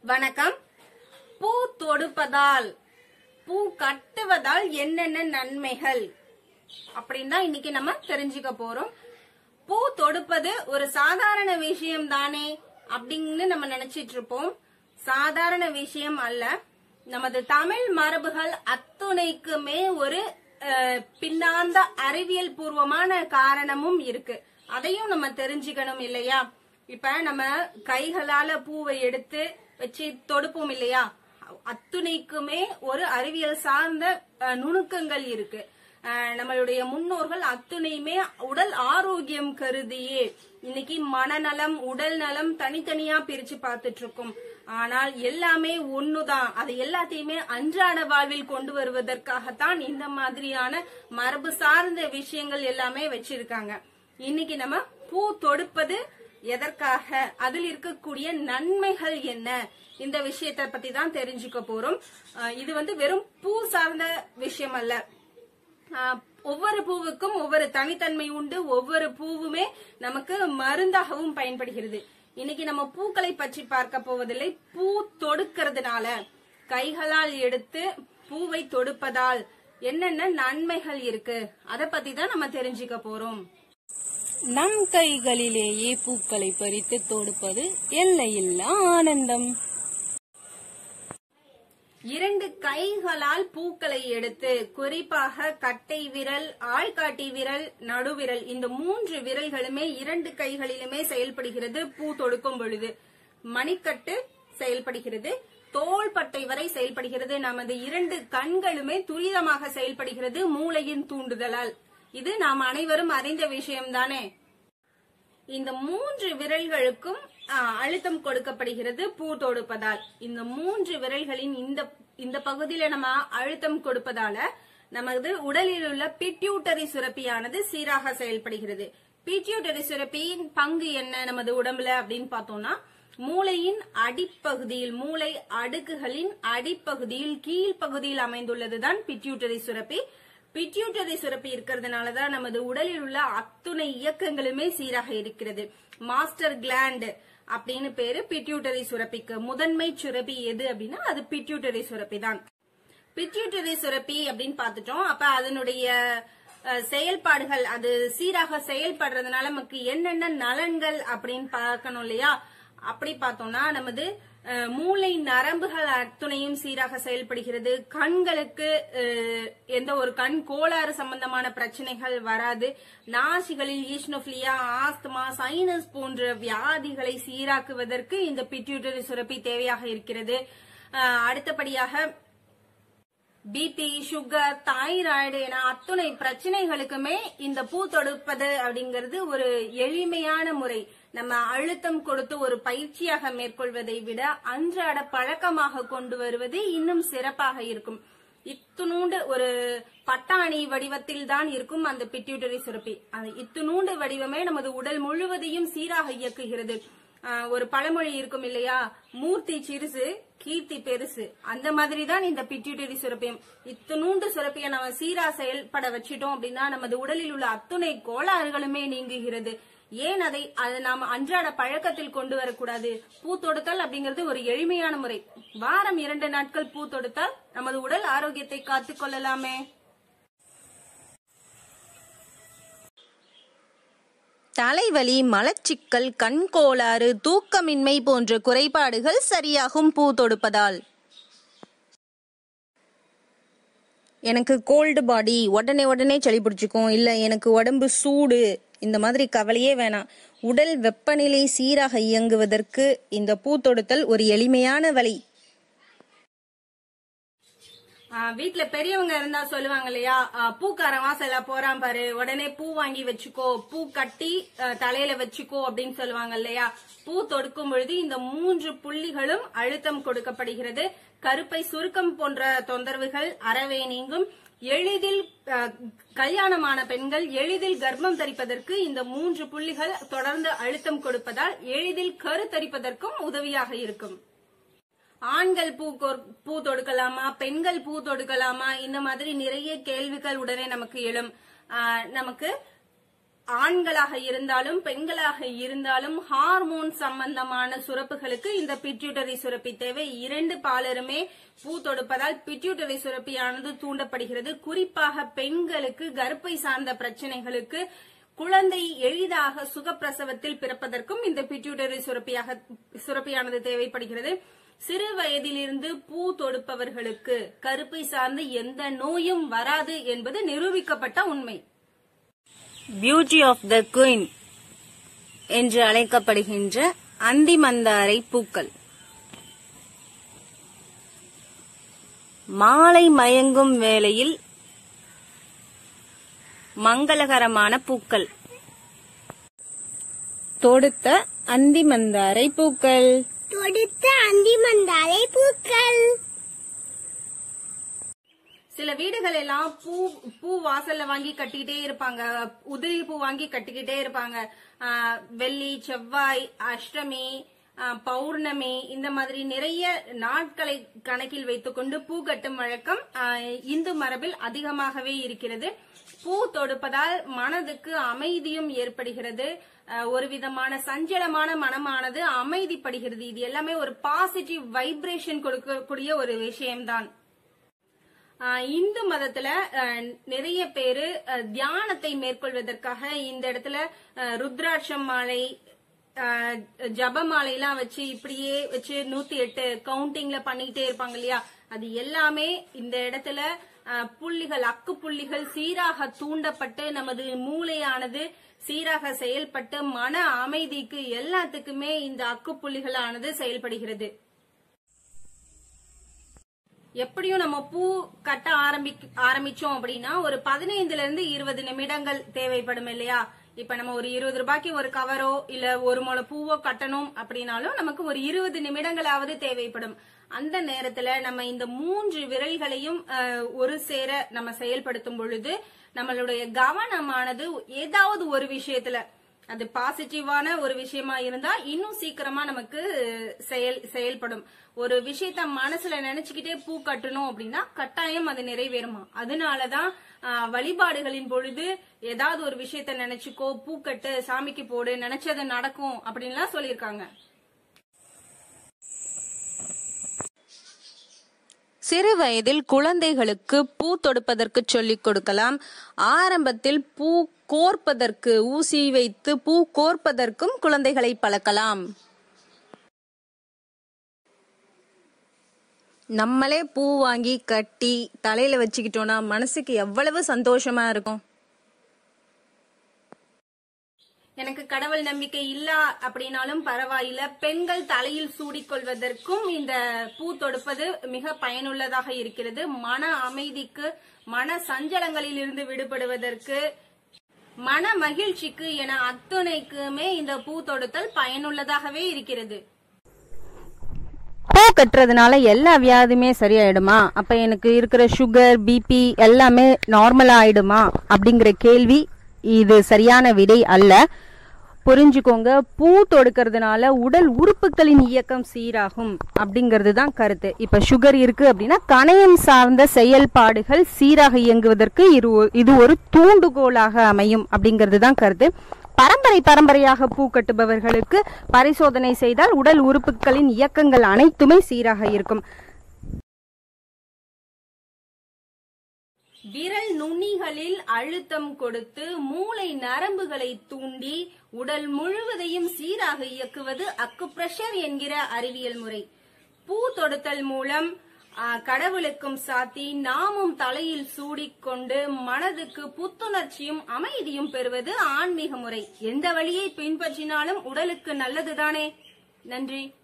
வணக்கம் பூ தொடுப்பதால் பூ கட்டுவதால் என்னென்ன நன்மைகள் அப்படின்னு தான் இன்னைக்கு நம்ம தெரிஞ்சுக்க போறோம் பூ தொடுப்பது ஒரு சாதாரண விஷயம் தானே அப்படின்னு நம்ம நினைச்சிட்டு இருப்போம் சாதாரண விஷயம் அல்ல நமது தமிழ் மரபுகள் அத்துணைக்குமே ஒரு அஹ், பின்னாந்த அறிவியல் பூர்வமான காரணமும் இருக்கு அதையும் நம்ம தெரிஞ்சுக்கணும் இல்லையா இப்ப நம்ம கைகளால பூவை எடுத்து வச்சு தொடுப்போம் இல்லையா அத்துணைக்குமே ஒரு அறிவியல் சார்ந்த அஹ், நுணுக்கங்கள் இருக்கு அஹ், நம்மளுடைய முன்னோர்கள் அத்துணையுமே உடல் ஆரோக்கியம் கருதியே இன்னைக்கு மனநலம் உடல் நலம் தனித்தனியா பிரிச்சு பார்த்துட்டு இருக்கோம் ஆனால் எல்லாமே ஒண்ணுதான் அது எல்லாத்தையுமே அன்றாட வாழ்வில் கொண்டு வருவதற்காகத்தான் இந்த மாதிரியான மரபு சார்ந்த விஷயங்கள் எல்லாமே வச்சிருக்காங்க இன்னைக்கு நம்ம பூ தொடுப்பது எதற்காக அதில் இருக்கக்கூடிய நன்மைகள் என்ன இந்த விஷயத்தை பத்தி தான் தெரிஞ்சுக்க போறோம் அஹ் இது வந்து வெறும் பூ சார்ந்த விஷயம் அல்ல ஆஹ் ஒவ்வொரு பூவுக்கும் ஒவ்வொரு தனித்தன்மை உண்டு ஒவ்வொரு பூவுமே நமக்கு மருந்தாகவும் பயன்படுகிறது இன்னைக்கு நம்ம பூக்களை பற்றி பார்க்க போவதில்லை பூ தொடுக்கிறதுனால கைகளால் எடுத்து பூவை தொடுப்பதால் என்னென்ன நன்மைகள் இருக்கு அத பத்தி தான் நம்ம தெரிஞ்சுக்க போறோம் நம் கைகளிலேயே பூக்களை பறித்து தொடுப்பது எல்லையில்லா ஆனந்தம் இரண்டு கைகளால் பூக்களை எடுத்து குறிப்பாக கட்டை விரல் ஆள்காட்டி விரல் நடுவிரல் இந்த மூன்று விரல்களுமே இரண்டு கைகளிலுமே செயல்படுகிறது பூ தொடுக்கும் பொழுது மணிக்கட்டு செயல்படுகிறது தோள்பட்டை வரை செயல்படுகிறது நமது இரண்டு கண்களுமே துரிதமாக செயல்படுகிறது மூளையின் தூண்டுதலால் இது நாம் அனைவரும் அறிந்த விஷயம்தானே இந்த மூன்று விரல்களுக்கும் ஆ, அழுத்தம் கொடுக்கப்படுகிறது பூ தொடுப்பதால் இந்த மூன்று விரல்களின் இந்த இந்த பகுதியில நம்ம அழுத்தம் கொடுப்பதால நமது உடலில் உள்ள பிட்யூட்டரி சுரப்பியானது சீராக செயல்படுகிறது பிட்யூட்டரி சுரப்பியின் பங்கு என்ன நமது உடம்புல அப்படின்னு பார்த்தோம்னா மூளையின் அடிப்பகுதியில் மூளை அடுக்குகளின் அடிப்பகுதியில் கீழ்ப்பகுதியில் அமைந்துள்ளதுதான் பிட்யூட்டரி சுரப்பி பிட்யூட்டரி சுரப்பி இருக்கிறதுனால தான் நமது உடலில் உள்ள அத்துணை இயக்கங்களுமே சீராக இருக்கிறது மாஸ்டர் கிளாண்ட் அப்படின்னு பேரு பிட்யூட்டரி சுரப்பிக்கு முதன்மை சுரப்பி எது அப்படின்னா அது பிட்யூட்டரி சுரப்பி தான் பிட்யூட்டரி சுரப்பி அப்படின்னு பார்த்துட்டோம் அப்ப அதனுடைய அஹ், செயல்பாடுகள் அது சீராக செயல்படுறதுனால நமக்கு என்னென்ன நலன்கள் அப்படின்னு பார்க்கணும் இல்லையா அப்படி பார்த்தோம்னா நமது அஹ், மூளை நரம்புகள் அத்துணையும் சீராக செயல்படுகிறது கண்களுக்கு அஹ், எந்த ஒரு கண் கோளாறு சம்பந்தமான பிரச்சனைகள் வராது நாசிகளில் ஈஸ்னோஃபிலியா ஆஸ்துமா சைனஸ் போன்ற வியாதிகளை சீராக்குவதற்கு இந்த பிட்யூட்டரி சுரப்பி தேவையாக இருக்கிறது அஹ், அடுத்தபடியாக பிபி சுகர் தைராய்டு என அத்துணை பிரச்சனைகளுக்குமே இந்த பூ தொடுப்பது அப்படிங்கிறது ஒரு எளிமையான முறை நம்ம அழுத்தம் கொடுத்து ஒரு பயிற்சியாக மேற்கொள்வதை விட அன்றாட பழக்கமாக கொண்டு வருவது இன்னும் சிறப்பாக இருக்கும் இத்துணூண்டு ஒரு பட்டாணி வடிவத்தில் தான் இருக்கும் அந்த பிட்யூட்டரி சுரப்பி அந்த இத்துணூண்டு வடிவமே நமது உடல் முழுவதையும் சீராக இயக்குகிறது ஆஹ் ஒரு பழமொழி இருக்கும் இல்லையா மூர்த்தி சிறுசு கீர்த்தி பெருசு அந்த மாதிரி தான் இந்த பிட்யூட்டரி சுரப்பியம் இத்தனூண்டு சுரப்பியை நம்ம சீரா செயல்பட வச்சிட்டோம் அப்படின்னா நமது உடலில் உள்ள அத்துணை கோளாறுகளுமே நீங்குகிறது ஏன் அதை அதை நாம அன்றாட பழக்கத்தில் கொண்டு வரக்கூடாது பூ தொடுத்தல் அப்படிங்கிறது ஒரு எளிமையான முறை வாரம் இரண்டு நாட்கள் பூ தொடுத்தால் நமது உடல் ஆரோக்கியத்தை காத்துக் கொள்ளலாமே தலைவலி மலச்சிக்கல் கண் கோளாறு தூக்கமின்மை போன்ற குறைபாடுகள் சரியாகும் பூ தொடுப்பதால் எனக்கு கோல்டு பாடி உடனே உடனே சளி பிடிச்சிக்கும் இல்ல எனக்கு உடம்பு சூடு இந்த மாதிரி கவலையே வேணாம் உடல் வெப்பநிலை சீராக இயங்குவதற்கு இந்த பூ தொடுத்தல் ஒரு எளிமையான வழி ஆஹ் வீட்ல பெரியவங்க இருந்தா சொல்லுவாங்க இல்லையா ஆஹ் பூக்காரன் வாசல்ல போறான் பாரு உடனே பூ வாங்கி வச்சுக்கோ பூ கட்டி ஆஹ் தலையில வச்சுக்கோ அப்படின்னு சொல்லுவாங்க இல்லையா பூ தொடுக்கும் பொழுது இந்த மூன்று புள்ளிகளும் அழுத்தம் கொடுக்கப்படுகிறது கருப்பை சுருக்கம் போன்ற தொந்தரவுகள் அறவே நீங்கும் எளிதில் ஆஹ், கல்யாணமான பெண்கள் எளிதில் கர்ப்பம் தரிப்பதற்கு இந்த மூன்று புள்ளிகள் தொடர்ந்து அழுத்தம் கொடுப்பதால் எளிதில் கருத்தரிப்பதற்கும் உதவியாக இருக்கும் ஆண்கள் பூ கொர்- பூ தொடுக்கலாமா பெண்கள் பூ தொடுக்கலாமா இந்த மாதிரி நிறைய கேள்விகள் உடனே நமக்கு எழும் ஆஹ் நமக்கு ஆண்களாக இருந்தாலும் பெண்களாக இருந்தாலும் ஹார்மோன் சம்பந்தமான சுரப்புகளுக்கு இந்த பிட்யூட்டரி சுரப்பி தேவை இரண்டு பாலருமே பூ தொடுப்பதால் பிட்யூட்டரி சுரப்பியானது தூண்டப்படுகிறது குறிப்பாக பெண்களுக்கு கர்ப்பை சார்ந்த பிரச்சனைகளுக்கு குழந்தை எளிதாக சுகப்பிரசவத்தில் பிறப்பதற்கும் இந்த பிட்யூட்டரி சுரப்பியாக சுரப்பியானது தேவைப்படுகிறது சிறு வயதிலிருந்து பூ தொடுப்பவர்களுக்கு கருப்பை சார்ந்து எந்த நோயும் வராது என்பது நிரூபிக்கப்பட்ட உண்மை பியூட்டி ஆஃப் த குயின் என்று அழைக்கப்படுகின்ற அந்திமந்தாரை பூக்கள் மாலை மயங்கும் வேளையில் மங்களகரமான பூக்கள் தொடுத்த அந்திமந்தாரை பூக்கள் தொடுத்த அந்திமந்தாரை பூக்கள் சில வீடுகள் எல்லாம் பூ பூ வாசல்ல வாங்கி கட்டிக்கிட்டே இருப்பாங்க உதிரி பூ வாங்கி கட்டிக்கிட்டே இருப்பாங்க ஆஹ் வெள்ளி செவ்வாய் அஷ்டமி ஆஹ் பௌர்ணமி இந்த மாதிரி நிறைய நாட்களை கணக்கில் வைத்துக்கொண்டு பூ கட்டும் வழக்கம் ஆஹ் இந்து மரபில் அதிகமாகவே இருக்கிறது பூ தொடுப்பதால் மனதுக்கு அமைதியும் ஏற்படுகிறது ஆஹ் ஒரு விதமான சஞ்சலமான மனமானது அமைதிப்படுகிறது இது எல்லாமே ஒரு பாசிட்டிவ் வைப்ரேஷன் கொடுக்கக்கூடிய ஒரு விஷயம்தான் ஆஹ் இந்து மதத்துல ஆஹ் நிறைய பேரு ஆஹ் தியானத்தை மேற்கொள்வதற்காக இந்த இடத்துல ஆஹ் ருத்ராட்சம் மாலை ஆஹ் ஜப மாலையெல்லாம் வச்சு இப்படியே வச்சு நூத்தி எட்டு கவுண்டிங்ல பண்ணிக்கிட்டே இருப்பாங்க இல்லையா அது எல்லாமே இந்த இடத்துல ஆஹ் புள்ளிகள் அக்கு புள்ளிகள் சீராக தூண்டப்பட்டு நமது மூளையானது சீராக செயல்பட்டு மன அமைதிக்கு எல்லாத்துக்குமே இந்த அக்கு புள்ளிகளானது செயல்படுகிறது எப்படியும் நம்ம பூ கட்ட ஆரம்பி ஆரம்பிச்சோம் அப்படின்னா ஒரு பதினைந்துல இருந்து இருபது நிமிடங்கள் தேவைப்படும் இல்லையா இப்ப நம்ம ஒரு இருபது ரூபாய்க்கு ஒரு கவரோ இல்ல ஒரு முளை பூவோ கட்டணும் அப்படின்னாலும் நமக்கு ஒரு இருபது நிமிடங்களாவது தேவைப்படும் அந்த நேரத்துல நம்ம இந்த மூன்று விரல்களையும் அஹ், ஒரு சேர நம்ம செயல்படுத்தும் பொழுது நம்மளுடைய கவனமானது ஏதாவது ஒரு விஷயத்துல அது பாசிட்டிவான ஒரு விஷயமா இருந்தா இன்னும் சீக்கிரமா நமக்கு செயல் செயல்படும் ஒரு விஷயத்த மனசுல நினைச்சுக்கிட்டே பூ கட்டணும் அப்படின்னா கட்டாயம் அது நிறைவேறுமா அதனாலதான் ஆஹ், வழிபாடுகளின் பொழுது ஏதாவது ஒரு விஷயத்த நினைச்சுக்கோ பூக்கட்டு சாமிக்கு போடு நினைச்சது நடக்கும் அப்படின்லாம் சொல்லியிருக்காங்க சிறு வயதில் குழந்தைகளுக்கு பூ தொடுப்பதற்கு சொல்லிக் கொடுக்கலாம் ஆரம்பத்தில் பூ கோர்ப்பதற்கு ஊசி வைத்து பூ கோர்ப்பதற்கும் குழந்தைகளை பழக்கலாம் நம்மளே பூ வாங்கி கட்டி தலையில வச்சுக்கிட்டோம்னா மனசுக்கு எவ்வளவு சந்தோஷமா இருக்கும் எனக்கு கடவுள் நம்பிக்கை இல்ல அப்படின்னாலும் பரவாயில்ல பெண்கள் தலையில் சூடிக்கொள்வதற்கும் இந்த பூ தொடுப்பது மிக பயனுள்ளதாக இருக்கிறது மன அமைதிக்கு மன சஞ்சலங்களில் இருந்து விடுபடுவதற்கு மன மகிழ்ச்சிக்கு என அத்துணைக்குமே இந்த பூ தொடுத்தல் பயனுள்ளதாகவே இருக்கிறது பூ கட்டுறதுனால எல்லா வியாதியுமே சரியாயிடுமா அப்ப எனக்கு இருக்கிற சுகர் பிபி எல்லாமே நார்மலா ஆயிடுமா அப்படிங்கிற கேள்வி இது சரியான விடை அல்ல புரிஞ்சுக்கோங்க பூ தொடுக்கிறதுனால உடல் உறுப்புகளின் இயக்கம் சீராகும் அப்படிங்கிறது தான் கருத்து இப்ப சுகர் இருக்கு அப்படின்னா கணையம் சார்ந்த செயல்பாடுகள் சீராக இயங்குவதற்கு இது ஒரு- இது ஒரு தூண்டுகோலாக அமையும் அப்படிங்கிறது தான் கருத்து பரம்பரை பரம்பரையாக பூ கட்டுபவர்களுக்கு பரிசோதனை செய்தால் உடல் உறுப்புகளின் இயக்கங்கள் அனைத்துமே சீராக இருக்கும் விரல் நுனிகளில் அழுத்தம் கொடுத்து மூளை நரம்புகளை தூண்டி உடல் முழுவதையும் சீராக இயக்குவது அக்குப்ரெஷர் என்கிற அறிவியல் முறை பூ தொடுத்தல் மூலம் ஆ, கடவுளுக்கும் சாத்தி நாமும் தலையில் சூடிக்கொண்டு மனதுக்கு புத்துணர்ச்சியும் அமைதியும் பெறுவது ஆன்மீக முறை எந்த வழியை பின்பற்றினாலும் உடலுக்கு நல்லதுதானே நன்றி